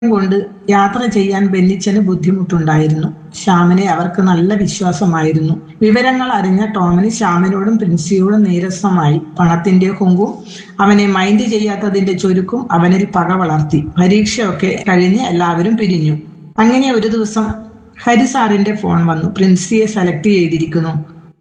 കൊണ്ട് യാത്ര ചെയ്യാൻ ബെന്നിച്ചന് ബുദ്ധിമുട്ടുണ്ടായിരുന്നു ശ്യാമിനെ അവർക്ക് നല്ല വിശ്വാസമായിരുന്നു വിവരങ്ങൾ അറിഞ്ഞ ടോമിന് ശ്യാമിനോടും പ്രിൻസിയോടും നീരസമായി പണത്തിന്റെ ഹുങ്കും അവനെ മൈൻഡ് ചെയ്യാത്തതിന്റെ ചുരുക്കും അവനിൽ പക വളർത്തി പരീക്ഷയൊക്കെ കഴിഞ്ഞ് എല്ലാവരും പിരിഞ്ഞു അങ്ങനെ ഒരു ദിവസം ഹരിസാറിന്റെ ഫോൺ വന്നു പ്രിൻസിയെ സെലക്ട് ചെയ്തിരിക്കുന്നു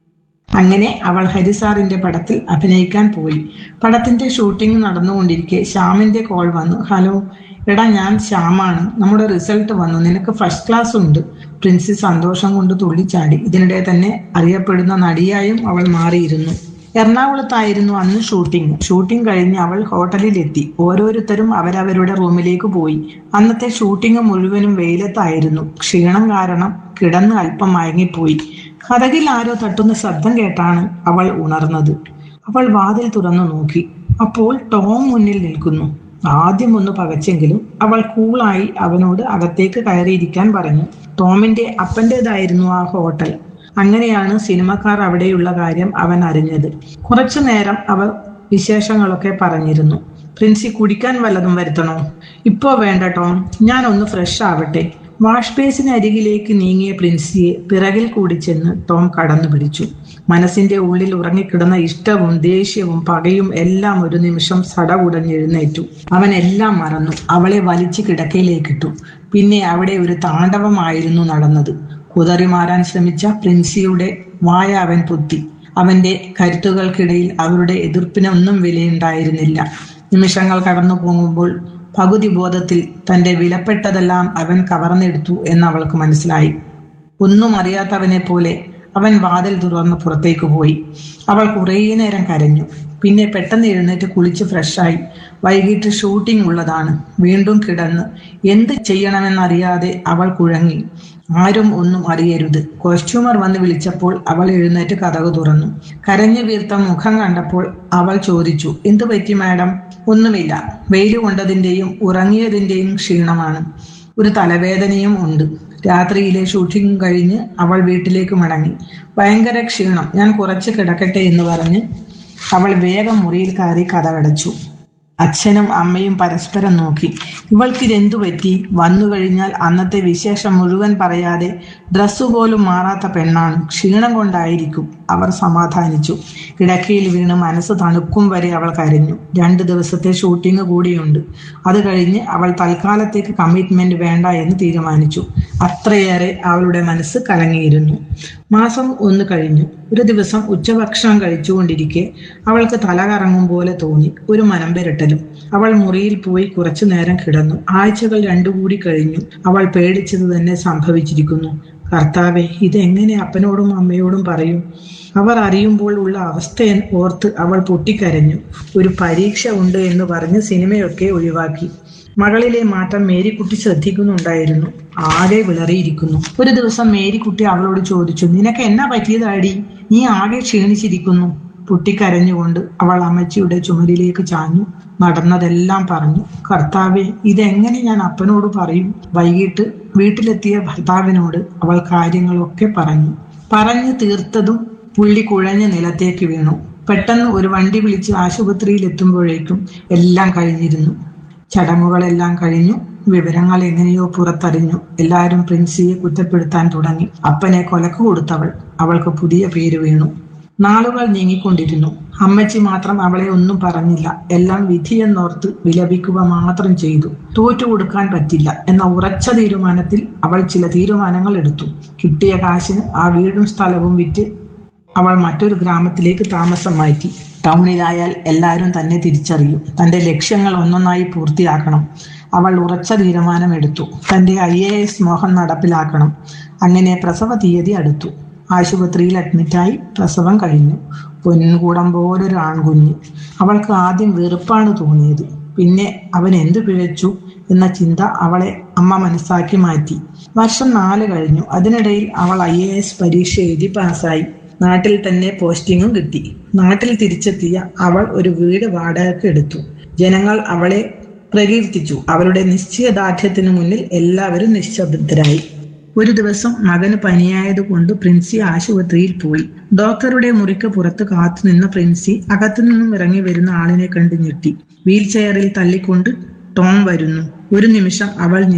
അങ്ങനെ അവൾ ഹരിസാറിന്റെ പടത്തിൽ അഭിനയിക്കാൻ പോയി പടത്തിന്റെ ഷൂട്ടിംഗ് നടന്നുകൊണ്ടിരിക്കെ ശ്യാമിന്റെ കോൾ വന്നു ഹലോ എടാ ഞാൻ ശ്യാമാണ് നമ്മുടെ റിസൾട്ട് വന്നു നിനക്ക് ഫസ്റ്റ് ക്ലാസ് ഉണ്ട് പ്രിൻസി സന്തോഷം കൊണ്ട് തുള്ളിച്ചാടി ഇതിനിടെ തന്നെ അറിയപ്പെടുന്ന നടിയായും അവൾ മാറിയിരുന്നു എറണാകുളത്തായിരുന്നു അന്ന് ഷൂട്ടിംഗ് ഷൂട്ടിംഗ് കഴിഞ്ഞ് അവൾ ഹോട്ടലിലെത്തി ഓരോരുത്തരും അവരവരുടെ റൂമിലേക്ക് പോയി അന്നത്തെ ഷൂട്ടിംഗ് മുഴുവനും വെയിലത്തായിരുന്നു ക്ഷീണം കാരണം കിടന്ന് അല്പം മയങ്ങിപ്പോയി കഥകിൽ ആരോ തട്ടുന്ന ശബ്ദം കേട്ടാണ് അവൾ ഉണർന്നത് അവൾ വാതിൽ തുറന്നു നോക്കി അപ്പോൾ ടോം മുന്നിൽ നിൽക്കുന്നു ആദ്യം ഒന്ന് പകച്ചെങ്കിലും അവൾ കൂളായി അവനോട് അകത്തേക്ക് കയറിയിരിക്കാൻ പറഞ്ഞു ടോമിന്റെ അപ്പൻ്റെതായിരുന്നു ആ ഹോട്ടൽ അങ്ങനെയാണ് സിനിമക്കാർ അവിടെയുള്ള കാര്യം അവൻ അറിഞ്ഞത് കുറച്ചു നേരം അവർ വിശേഷങ്ങളൊക്കെ പറഞ്ഞിരുന്നു പ്രിൻസി കുടിക്കാൻ വല്ലതും വരുത്തണോ ഇപ്പോ വേണ്ട ടോം ഞാൻ ഒന്ന് ഫ്രഷ് ആവട്ടെ വാഷ് ബേസിന് അരികിലേക്ക് നീങ്ങിയ പ്രിൻസിയെ പിറകിൽ കൂടി ചെന്ന് ടോം കടന്നു പിടിച്ചു മനസ്സിന്റെ ഉള്ളിൽ ഉറങ്ങിക്കിടന്ന ഇഷ്ടവും ദേഷ്യവും പകയും എല്ലാം ഒരു നിമിഷം സടകുടഞ്ഞെഴുന്നേറ്റു അവൻ എല്ലാം മറന്നു അവളെ വലിച്ചു കിടക്കയിലേക്കിട്ടു പിന്നെ അവിടെ ഒരു താണ്ഡവമായിരുന്നു നടന്നത് കുതറി മാറാൻ ശ്രമിച്ച പ്രിൻസിയുടെ വായ അവൻ പൊത്തി അവന്റെ കരുത്തുകൾക്കിടയിൽ അവരുടെ എതിർപ്പിനൊന്നും വിലയുണ്ടായിരുന്നില്ല നിമിഷങ്ങൾ കടന്നു പോകുമ്പോൾ പകുതി ബോധത്തിൽ തന്റെ വിലപ്പെട്ടതെല്ലാം അവൻ കവർന്നെടുത്തു എന്ന് അവൾക്ക് മനസ്സിലായി ഒന്നും അറിയാത്തവനെ പോലെ അവൻ വാതിൽ തുറന്ന് പുറത്തേക്ക് പോയി അവൾ കുറേ നേരം കരഞ്ഞു പിന്നെ പെട്ടെന്ന് എഴുന്നേറ്റ് കുളിച്ച് ഫ്രഷായി വൈകിട്ട് ഷൂട്ടിംഗ് ഉള്ളതാണ് വീണ്ടും കിടന്ന് എന്ത് ചെയ്യണമെന്നറിയാതെ അവൾ കുഴങ്ങി ആരും ഒന്നും അറിയരുത് കോസ്റ്റ്യൂമർ വന്ന് വിളിച്ചപ്പോൾ അവൾ എഴുന്നേറ്റ് കഥകു തുറന്നു കരഞ്ഞു വീർത്ത മുഖം കണ്ടപ്പോൾ അവൾ ചോദിച്ചു എന്തു പറ്റി മാഡം ഒന്നുമില്ല വെയിൽ കൊണ്ടതിന്റെയും ഉറങ്ങിയതിന്റെയും ക്ഷീണമാണ് ഒരു തലവേദനയും ഉണ്ട് രാത്രിയിലെ ഷൂട്ടിംഗ് കഴിഞ്ഞ് അവൾ വീട്ടിലേക്ക് മടങ്ങി ഭയങ്കര ക്ഷീണം ഞാൻ കുറച്ച് കിടക്കട്ടെ എന്ന് പറഞ്ഞ് അവൾ വേഗം മുറിയിൽ കയറി കഥകടച്ചു അച്ഛനും അമ്മയും പരസ്പരം നോക്കി ഇവൾക്ക് ഇതെന്തു പറ്റി വന്നു കഴിഞ്ഞാൽ അന്നത്തെ വിശേഷം മുഴുവൻ പറയാതെ ഡ്രസ്സ് പോലും മാറാത്ത പെണ്ണാണ് ക്ഷീണം കൊണ്ടായിരിക്കും അവർ സമാധാനിച്ചു കിടക്കയിൽ വീണ് മനസ്സ് തണുക്കും വരെ അവൾ കരഞ്ഞു രണ്ട് ദിവസത്തെ ഷൂട്ടിംഗ് കൂടിയുണ്ട് അത് കഴിഞ്ഞ് അവൾ തൽക്കാലത്തേക്ക് കമ്മിറ്റ്മെന്റ് വേണ്ട എന്ന് തീരുമാനിച്ചു അത്രയേറെ അവളുടെ മനസ്സ് കലങ്ങിയിരുന്നു മാസം ഒന്ന് കഴിഞ്ഞു ഒരു ദിവസം ഉച്ചഭക്ഷണം കഴിച്ചുകൊണ്ടിരിക്കെ അവൾക്ക് തല കറങ്ങും പോലെ തോന്നി ഒരു മനം പെരട്ടലും അവൾ മുറിയിൽ പോയി കുറച്ചു നേരം കിടന്നു ആഴ്ചകൾ രണ്ടു കൂടി കഴിഞ്ഞു അവൾ പേടിച്ചത് തന്നെ സംഭവിച്ചിരിക്കുന്നു കർത്താവെ ഇതെങ്ങനെ അപ്പനോടും അമ്മയോടും പറയും അവർ അറിയുമ്പോൾ ഉള്ള അവസ്ഥ ഓർത്ത് അവൾ പൊട്ടിക്കരഞ്ഞു ഒരു പരീക്ഷ ഉണ്ട് എന്ന് പറഞ്ഞ് സിനിമയൊക്കെ ഒഴിവാക്കി മകളിലെ മാറ്റം മേരിക്കുട്ടി ശ്രദ്ധിക്കുന്നുണ്ടായിരുന്നു ആകെ വിളറിയിരിക്കുന്നു ഒരു ദിവസം മേരിക്കുട്ടി അവളോട് ചോദിച്ചു നിനക്ക് എന്നാ പറ്റിയതാടി നീ ആകെ ക്ഷീണിച്ചിരിക്കുന്നു പൊട്ടിക്കരഞ്ഞുകൊണ്ട് അവൾ അമ്മച്ചിയുടെ ചുമരിലേക്ക് ചാഞ്ഞു നടന്നതെല്ലാം പറഞ്ഞു കർത്താവെ ഇതെങ്ങനെ ഞാൻ അപ്പനോട് പറയും വൈകിട്ട് വീട്ടിലെത്തിയ ഭർത്താവിനോട് അവൾ കാര്യങ്ങളൊക്കെ പറഞ്ഞു പറഞ്ഞു തീർത്തതും പുള്ളി കുഴഞ്ഞ് നിലത്തേക്ക് വീണു പെട്ടെന്ന് ഒരു വണ്ടി വിളിച്ച് ആശുപത്രിയിൽ എത്തുമ്പോഴേക്കും എല്ലാം കഴിഞ്ഞിരുന്നു ചടങ്ങുകളെല്ലാം കഴിഞ്ഞു വിവരങ്ങൾ എങ്ങനെയോ പുറത്തറിഞ്ഞു എല്ലാവരും പ്രിൻസിയെ കുറ്റപ്പെടുത്താൻ തുടങ്ങി അപ്പനെ കൊലക്ക് കൊടുത്തവൾ അവൾക്ക് പുതിയ പേര് വീണു നാളുകൾ നീങ്ങിക്കൊണ്ടിരുന്നു അമ്മച്ചി മാത്രം അവളെ ഒന്നും പറഞ്ഞില്ല എല്ലാം വിധിയെന്നോർത്ത് വിലപിക്കുക മാത്രം ചെയ്തു തോറ്റു കൊടുക്കാൻ പറ്റില്ല എന്ന ഉറച്ച തീരുമാനത്തിൽ അവൾ ചില തീരുമാനങ്ങൾ എടുത്തു കിട്ടിയ കാശിന് ആ വീടും സ്ഥലവും വിറ്റ് അവൾ മറ്റൊരു ഗ്രാമത്തിലേക്ക് താമസം മാറ്റി ടൗണിലായാൽ എല്ലാവരും തന്നെ തിരിച്ചറിയും തന്റെ ലക്ഷ്യങ്ങൾ ഒന്നൊന്നായി പൂർത്തിയാക്കണം അവൾ ഉറച്ച തീരുമാനമെടുത്തു തന്റെ ഐ എ എസ് മോഹം നടപ്പിലാക്കണം അങ്ങനെ പ്രസവ തീയതി അടുത്തു ആശുപത്രിയിൽ അഡ്മിറ്റായി പ്രസവം കഴിഞ്ഞു പൊൻകൂടം പോലൊരു ആൺകുഞ്ഞ് അവൾക്ക് ആദ്യം വെറുപ്പാണ് തോന്നിയത് പിന്നെ അവൻ എന്തു പിഴച്ചു എന്ന ചിന്ത അവളെ അമ്മ മനസ്സാക്കി മാറ്റി വർഷം നാല് കഴിഞ്ഞു അതിനിടയിൽ അവൾ ഐ എ എസ് പരീക്ഷ എഴുതി പാസ്സായി നാട്ടിൽ തന്നെ പോസ്റ്റിങ്ങും കിട്ടി നാട്ടിൽ തിരിച്ചെത്തിയ അവൾ ഒരു വീട് വാടകയ്ക്ക് എടുത്തു ജനങ്ങൾ അവളെ പ്രകീർത്തിച്ചു അവളുടെ നിശ്ചയദാർഢ്യത്തിനു മുന്നിൽ എല്ലാവരും നിശബ്ദരായി ഒരു ദിവസം മകന് പനിയായതുകൊണ്ട് പ്രിൻസി ആശുപത്രിയിൽ പോയി ഡോക്ടറുടെ മുറിക്ക് പുറത്ത് കാത്തുനിന്ന പ്രിൻസി അകത്തുനിന്നും ഇറങ്ങി വരുന്ന ആളിനെ കണ്ട് ഞെട്ടി വീൽ ചെയറിൽ തള്ളിക്കൊണ്ട് ടോം വരുന്നു ഒരു നിമിഷം അവൾ